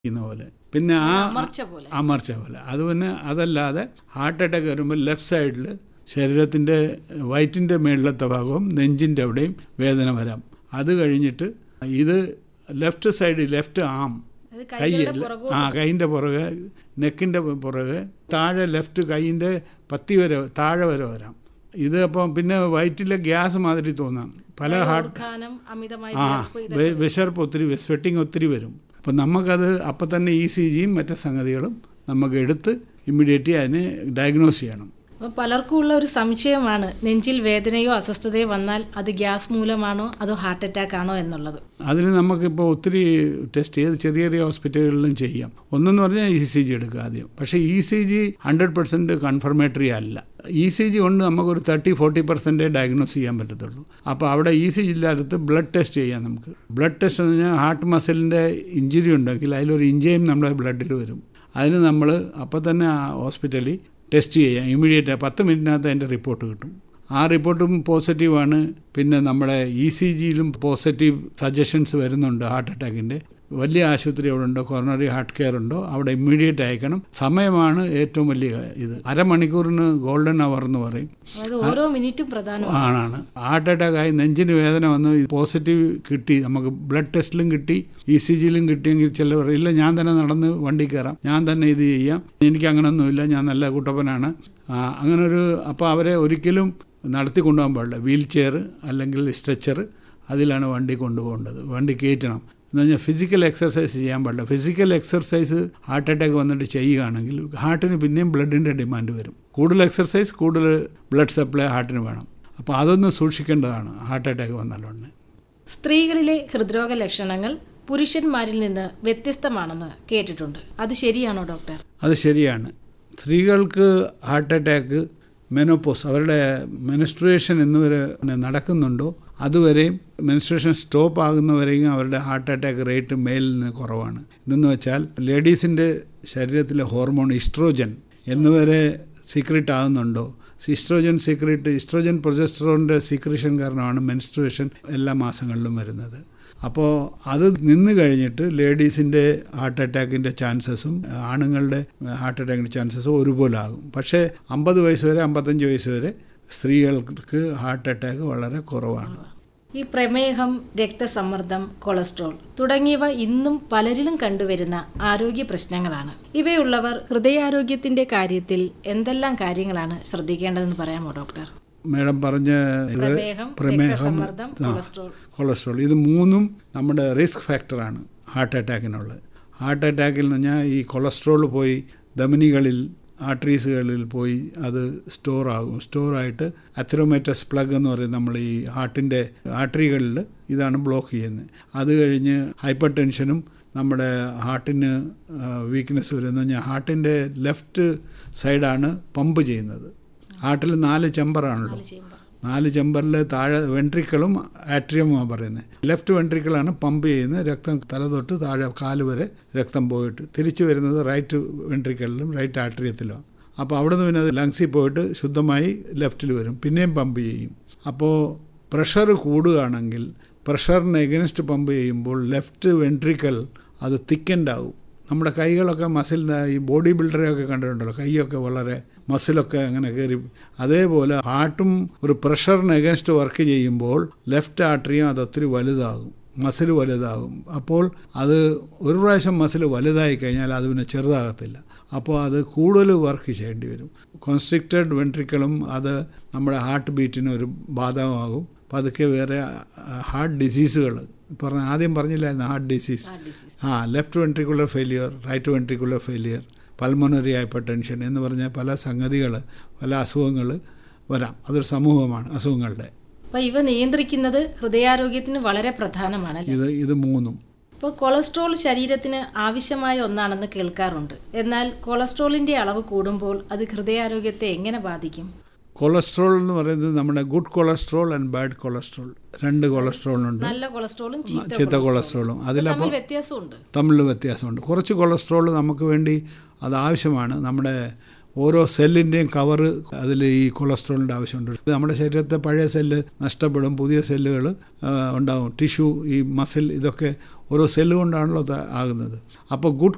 ഇരിക്കുന്ന പോലെ പിന്നെ ആ അമർച്ച പോലെ അമർച്ച പോലെ അത് പിന്നെ അതല്ലാതെ ഹാർട്ട് അറ്റാക്ക് വരുമ്പോൾ ലെഫ്റ്റ് സൈഡിൽ ശരീരത്തിൻ്റെ വയറ്റിൻ്റെ മേളിലത്തെ ഭാഗവും നെഞ്ചിൻ്റെ അവിടെയും വേദന വരാം അത് കഴിഞ്ഞിട്ട് ഇത് ലെഫ്റ്റ് സൈഡ് ലെഫ്റ്റ് ആം അത് കൈ കൈകളുടെ പുറകു ആ കൈയിൻ്റെ പുറകെ നെക്കിൻ്റെ പുറകെ താഴെ ലെഫ്റ്റ് കൈയിൻ്റെ പത്തി വരെ താഴെ വരെ വരാം ഇത് അപ്പം പിന്നെ വയറ്റിലെ ഗ്യാസ് മാതിരി തോന്നാം പല ഹാർട്ട് ഓർക്കാനം അമിതമായി ആ വിയർപ്പ് ഇത് വെ- വിശർപ്പ് ഒത്തിരി സ്വെറ്റിങ് ഒത്തിരി വരും അപ്പം നമുക്കത് അപ്പം തന്നെ ഇ സി ജിയും മറ്റു സംഗതികളും നമുക്ക് എടുത്ത് ഇമ്മീഡിയറ്റ്ലി അതിനെ ഡയഗ്നോസ് ചെയ്യണം അപ്പൊ പലർക്കും ഉള്ള ഒരു സംശയമാണ് നെഞ്ചിൽ വേദനയോ അസ്വസ്ഥതയോ വന്നാൽ അത് ഗ്യാസ് മൂലമാണോ അതോ ഹാർട്ട് അറ്റാക്ക് ആണോ എന്നുള്ളത് അതിന് നമുക്കിപ്പോൾ ഒത്തിരി ടെസ്റ്റ് ചെയ്ത് ചെറിയ ചെറിയ ഹോസ്പിറ്റലുകളിലും ചെയ്യാം ഒന്നെന്ന് പറഞ്ഞാൽ ഇ സി ജി എടുക്കുക ആദ്യം പക്ഷേ E C G hundred percent confirmatory അല്ല ഇ സി ജി കൊണ്ട് നമുക്കൊരു തേർട്ടി ഫോർട്ടി പെർസെൻറ്റേ ഡയഗ്നോസ് ചെയ്യാൻ പറ്റത്തുള്ളൂ അപ്പോൾ അവിടെ ഇ സി ജിയിലടുത്ത് ബ്ലഡ് ടെസ്റ്റ് ചെയ്യാം നമുക്ക് ബ്ലഡ് ടെസ്റ്റ് എന്ന് പറഞ്ഞാൽ ഹാർട്ട് മസിലിൻ്റെ ഇഞ്ചുറി ഉണ്ടെങ്കിൽ അതിലൊരു ഇഞ്ചയും നമ്മുടെ ബ്ലഡിൽ വരും അതിന് നമ്മൾ അപ്പോൾ തന്നെ ആ ഹോസ്പിറ്റലിൽ ടെസ്റ്റ് ചെയ്യാം ഇമ്മീഡിയറ്റ് പത്ത് മിനിറ്റിനകത്ത് അതിൻ്റെ റിപ്പോർട്ട് കിട്ടും ആ റിപ്പോർട്ടും പോസിറ്റീവാണ് പിന്നെ നമ്മുടെ ഇ സി ജിയിലും പോസിറ്റീവ് സജഷൻസ് വരുന്നുണ്ട് ഹാർട്ട് അറ്റാക്കിൻ്റെ വലിയ ആശുപത്രി അവിടെ ഉണ്ടോ കൊറോണറി ഹാർട്ട് കെയർ ഉണ്ടോ അവിടെ ഇമ്മീഡിയറ്റ് അയക്കണം സമയമാണ് ഏറ്റവും വലിയ ഇത് അരമണിക്കൂറിന് ഗോൾഡൻ അവർ എന്ന് പറയും അതായത് ഓരോ മിനിറ്റും പ്രധാനമാണ് ആണാണ് ഹാർട്ട് അറ്റാക്ക് ആയി നെഞ്ചിന് വേദന വന്ന് പോസിറ്റീവ് കിട്ടി നമുക്ക് ബ്ലഡ് ടെസ്റ്റിലും കിട്ടി ഇ സി ജിയിലും കിട്ടിയെങ്കിൽ ചിലർ പറയും, ഇല്ല ഞാൻ തന്നെ നടന്ന് വണ്ടി കയറാം ഞാൻ തന്നെ ഇത് ചെയ്യാം എനിക്ക് അങ്ങനൊന്നുമില്ല ഞാൻ നല്ല കുട്ടപ്പനാണ് ആ, അങ്ങനൊരു അപ്പോൾ അവരെ ഒരിക്കലും നടത്തി കൊണ്ടുപോകാൻ പാടില്ല വീൽ ചെയർ അല്ലെങ്കിൽ സ്ട്രെച്ചർ അതിലാണ് വണ്ടി കൊണ്ടുപോകേണ്ടത് വണ്ടി കയറ്റണം എന്ന് പറഞ്ഞാൽ ഫിസിക്കൽ എക്സർസൈസ് ചെയ്യാൻ പാടില്ല ഫിസിക്കൽ എക്സർസൈസ് ഹാർട്ട് അറ്റാക്ക് വന്നിട്ട് ചെയ്യുകയാണെങ്കിൽ ഹാർട്ടിന് പിന്നെയും ബ്ലഡിൻ്റെ ഡിമാൻഡ് വരും കൂടുതൽ എക്സർസൈസ് കൂടുതൽ ബ്ലഡ് സപ്ലൈ ഹാർട്ടിന് വേണം അപ്പോൾ അതൊന്ന് സൂക്ഷിക്കേണ്ടതാണ് ഹാർട്ട് അറ്റാക്ക് വന്നാലുടനെ സ്ത്രീകളിലെ ഹൃദ്രോഗ ലക്ഷണങ്ങൾ പുരുഷന്മാരിൽ നിന്ന് വ്യത്യസ്തമാണെന്ന് കേട്ടിട്ടുണ്ട് അത് ശരിയാണോ ഡോക്ടർ അത് ശരിയാണ് സ്ത്രീകൾക്ക് ഹാർട്ട് അറ്റാക്ക് മെനോപ്പോസ് അവരുടെ മെനിസ്ട്രുവേഷൻ എന്നുവരെ നടക്കുന്നുണ്ടോ അതുവരെയും മെനിസ്ട്രുവേഷൻ സ്റ്റോപ്പ് ആകുന്നവരെയും അവരുടെ ഹാർട്ട് അറ്റാക്ക് റേറ്റ് മേലിൽ നിന്ന് കുറവാണ് ഇതെന്ന് വെച്ചാൽ ലേഡീസിൻ്റെ ശരീരത്തിലെ ഹോർമോൺ ഇസ്ട്രോജൻ എന്നുവരെ സീക്രട്ട് ആകുന്നുണ്ടോ ഇസ്ട്രോജൻ സീക്രട്ട് ഇസ്ട്രോജൻ പ്രൊജസ്ട്രോണിൻ്റെ സീക്രഷൻ കാരണമാണ് മെനിസ്ട്രുവേഷൻ എല്ലാ മാസങ്ങളിലും വരുന്നത് അപ്പോൾ അത് നിന്ന് കഴിഞ്ഞിട്ട് ലേഡീസിൻ്റെ ഹാർട്ട് അറ്റാക്കിൻ്റെ ചാൻസസും ആണുങ്ങളുടെ ഹാർട്ട് അറ്റാക്കിൻ്റെ ചാൻസസും ഒരുപോലെ ആകും പക്ഷേ അമ്പത് വയസ്സ് വരെ അമ്പത്തഞ്ച് വയസ്സ് വരെ സ്ത്രീകൾക്ക് ഹാർട്ട് അറ്റാക്ക് വളരെ കുറവാണ് ഈ പ്രമേഹം രക്തസമ്മർദ്ദം കൊളസ്ട്രോൾ തുടങ്ങിയവ ഇന്നും പലരിലും കണ്ടുവരുന്ന ആരോഗ്യ പ്രശ്നങ്ങളാണ് ഇവയുള്ളവർ ഹൃദയാരോഗ്യത്തിന്റെ കാര്യത്തിൽ എന്തെല്ലാം കാര്യങ്ങളാണ് ശ്രദ്ധിക്കേണ്ടതെന്ന് പറയാമോ ഡോക്ടർ മേഡം പറഞ്ഞ ഇത് പ്രമേഹം പ്രമേഹം രക്തസമ്മർദ്ദം ആ, കൊളസ്ട്രോൾ കൊളസ്ട്രോൾ ഇത് മൂന്നും നമ്മുടെ റിസ്ക് ഫാക്ടറാണ് ഹാർട്ട് അറ്റാക്കിനുള്ളത് ഹാർട്ട് അറ്റാക്കിൽ എന്ന് പറഞ്ഞാൽ ഈ കൊളസ്ട്രോൾ പോയി ധമനികളിൽ ആർട്ടറീസുകളിൽ പോയി അത് സ്റ്റോർ ആകും സ്റ്റോറായിട്ട് അത്രോമേറ്റസ് പ്ലഗ് എന്ന് പറയും നമ്മൾ ഈ ഹാർട്ടിൻ്റെ ആർട്ടറികളിൽ ഇതാണ് ബ്ലോക്ക് ചെയ്യുന്നത് അത് കഴിഞ്ഞ് ഹൈപ്പർ ടെൻഷനും നമ്മുടെ ഹാർട്ടിന് വീക്ക്നെസ് വരും എന്ന് പറഞ്ഞാൽ ഹാർട്ടിൻ്റെ ലെഫ്റ്റ് സൈഡാണ് പമ്പ് ചെയ്യുന്നത് ഹാർട്ടിൽ നാല് ചെമ്പറാണല്ലോ ചെയ്യുമ്പോൾ നാല് ചെമ്പറിൽ താഴെ വെൻട്രിക്കളും ആട്രിയമുമാണ് പറയുന്നത് ലെഫ്റ്റ് വെൻട്രിക്കിളാണ് പമ്പ് ചെയ്യുന്നത് രക്തം തല തൊട്ട് താഴെ കാല് വരെ രക്തം പോയിട്ട് തിരിച്ചു വരുന്നത് റൈറ്റ് വെൻട്രിക്കലിലും റൈറ്റ് ആട്രിയത്തിലും അപ്പോൾ അവിടെ നിന്ന് പിന്നെ അത് ലങ്സിൽ പോയിട്ട് ശുദ്ധമായി ലെഫ്റ്റിൽ വരും പിന്നെയും പമ്പ് ചെയ്യും അപ്പോൾ പ്രഷർ കൂടുകയാണെങ്കിൽ പ്രഷറിന് എഗൻസ്റ്റ് പമ്പ് ചെയ്യുമ്പോൾ ലെഫ്റ്റ് വെൻട്രിക്കൽ അത് തിക്കൻഡ് ആവും നമ്മുടെ കൈകളൊക്കെ മസിൽ ഈ ബോഡി ബിൽഡറെയൊക്കെ കണ്ടിട്ടുണ്ടല്ലോ കൈയൊക്കെ വളരെ മസിലൊക്കെ അങ്ങനെ കയറി അതേപോലെ ഹാർട്ടും ഒരു പ്രഷറിന് എഗൻസ്റ്റ് വർക്ക് ചെയ്യുമ്പോൾ ലെഫ്റ്റ് ആർട്ടറിയും അത് ഒത്തിരി വലുതാകും മസിൽ വലുതാകും അപ്പോൾ അത് ഒരു പ്രാവശ്യം മസിൽ വലുതായി കഴിഞ്ഞാൽ അത് പിന്നെ ചെറുതാകത്തില്ല അപ്പോൾ അത് കൂടുതൽ വർക്ക് ചെയ്യേണ്ടി വരും കോൺസ്ട്രിക്റ്റഡ് വെൻട്രിക്കളും അത് നമ്മുടെ ഹാർട്ട് ബീറ്റിന് ഒരു ബാധകമാകും പതുക്കെ വേറെ ഹാർട്ട് ഡിസീസുകൾ പറഞ്ഞ ആദ്യം പറഞ്ഞില്ലായിരുന്നു ഹാർട്ട് ഡിസീസ് ഡിസീസ് ആ left ventricular failure right ventricular failure pulmonary hypertension എന്ന് പറഞ്ഞ പല സംഗതികൾ പല അസുഖങ്ങൾ വരാം അതൊരു സമൂഹമാണ് അസുഖങ്ങളുടെ അപ്പൊ ഇവ നിയന്ത്രിക്കുന്നത് ഹൃദയാരോഗ്യത്തിന് വളരെ പ്രധാനമാണല്ലേ ഇത് ഇത് മൂന്നും ഇപ്പോൾ കൊളസ്ട്രോൾ ശരീരത്തിന് ആവശ്യമായ ഒന്നാണെന്ന് കേൾക്കാറുണ്ട് എന്നാൽ കൊളസ്ട്രോളിന്റെ അളവ് കൂടുമ്പോൾ അത് ഹൃദയാരോഗ്യത്തെ എങ്ങനെ ബാധിക്കും കൊളസ്ട്രോൾ എന്ന് പറയുന്നത് നമ്മുടെ good cholesterol and bad cholesterol രണ്ട് കൊളസ്ട്രോളുണ്ട് നല്ല കൊളസ്ട്രോളും ചീത്ത ചീത്ത കൊളസ്ട്രോളും അതിലപ്പോൾ തമ്മിൽ വ്യത്യാസമുണ്ട് തമ്മിൽ വ്യത്യാസമുണ്ട് കുറച്ച് കൊളസ്ട്രോൾ നമുക്ക് വേണ്ടി അത് ആവശ്യമാണ് നമ്മുടെ ഓരോ സെല്ലിൻ്റെയും കവറ് അതിൽ ഈ കൊളസ്ട്രോളിൻ്റെ ആവശ്യമുണ്ട് ഇത് നമ്മുടെ ശരീരത്തെ പഴയ സെല്ല് നഷ്ടപ്പെടും പുതിയ സെല്ലുകൾ ഉണ്ടാകും ടിഷ്യൂ ഈ മസിൽ ഇതൊക്കെ ഓരോ സെല്ല് കൊണ്ടാണല്ലോ അത് ആകുന്നത് അപ്പോൾ ഗുഡ്